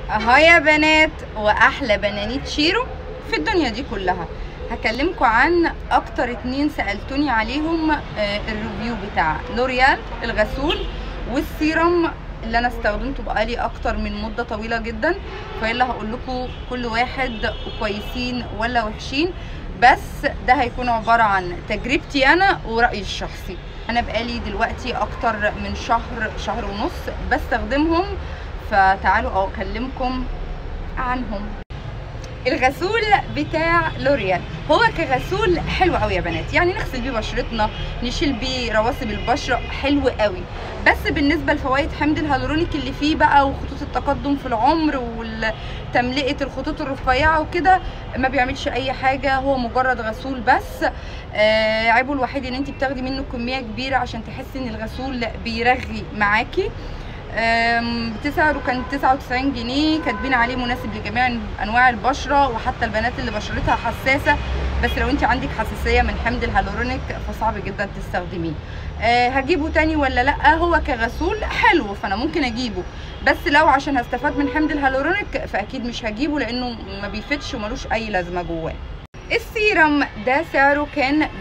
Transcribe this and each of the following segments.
اهو يا بنات واحلى بنانيت شيرو في الدنيا دي كلها هكلمكم عن اكتر اتنين سالتوني عليهم آه، الريفيو بتاع لوريال الغسول والسيرم اللي انا استخدمته بقالي اكتر من مده طويله جدا فيلا هقول لكم كل واحد كويسين ولا وحشين بس ده هيكون عباره عن تجربتي انا ورايي الشخصي انا بقالي دلوقتي اكتر من شهر شهر ونص بستخدمهم فتعالوا اكلمكم عنهم الغسول بتاع لوريال هو كغسول حلو قوي يا بنات يعني نغسل بيه بشرتنا نشيل بيه رواسب البشره حلو قوي بس بالنسبه لفوائد حمض الهيالورونيك اللي فيه بقى وخطوط التقدم في العمر وتملئه الخطوط الرفيعه وكده ما بيعملش اي حاجه هو مجرد غسول بس آه عيبه الوحيد ان انت بتاخدي منه كميه كبيره عشان تحسي ان الغسول بيرغي معاكي آم، بسعره كان 99 جنيه كاتبين عليه مناسب لجميع انواع البشره وحتى البنات اللي بشرتها حساسه بس لو انت عندك حساسيه من حمض الهيالورونيك فصعب جدا تستخدميه أه هجيبه تاني ولا لا هو كغسول حلو فانا ممكن اجيبه بس لو عشان هستفاد من حمض الهيالورونيك فاكيد مش هجيبه لانه ما بيفيدش وملوش اي لازمه جواه السيرم ده سعره كان ب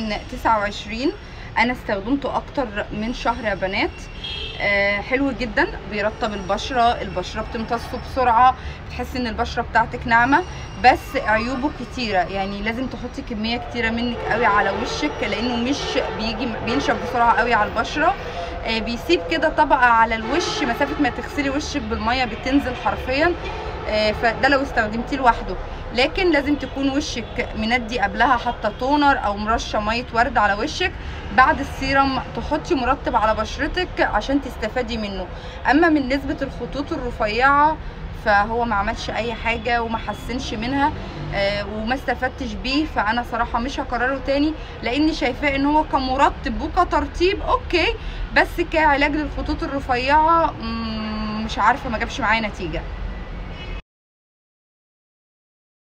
229 انا استخدمته اكتر من شهر يا بنات آه حلو جدا بيرطب البشره البشره بتمتصه بسرعه بتحسي ان البشره بتاعتك ناعمه بس عيوبه كتيره يعني لازم تحطي كميه كتيره منك قوي على وشك لانه مش بيجي بينشف بسرعه قوي على البشره آه بيسيب كده طبقه على الوش مسافه ما تغسلي وشك بالميه بتنزل حرفيا آه فده لو استخدمتيه لوحده لكن لازم تكون وشك مندي قبلها حاطه تونر او مرشه ميه ورد على وشك بعد السيرم تحطي مرطب على بشرتك عشان تستفادي منه اما من نسبه الخطوط الرفيعه فهو ما عملش اي حاجه وما حسنش منها آه وما استفدتش بيه فانا صراحه مش هكرره تاني لاني شايفاه ان هو كمرطب وكترطيب اوكي بس كعلاج للخطوط الرفيعه مم، مش عارفه ما جابش معايا نتيجه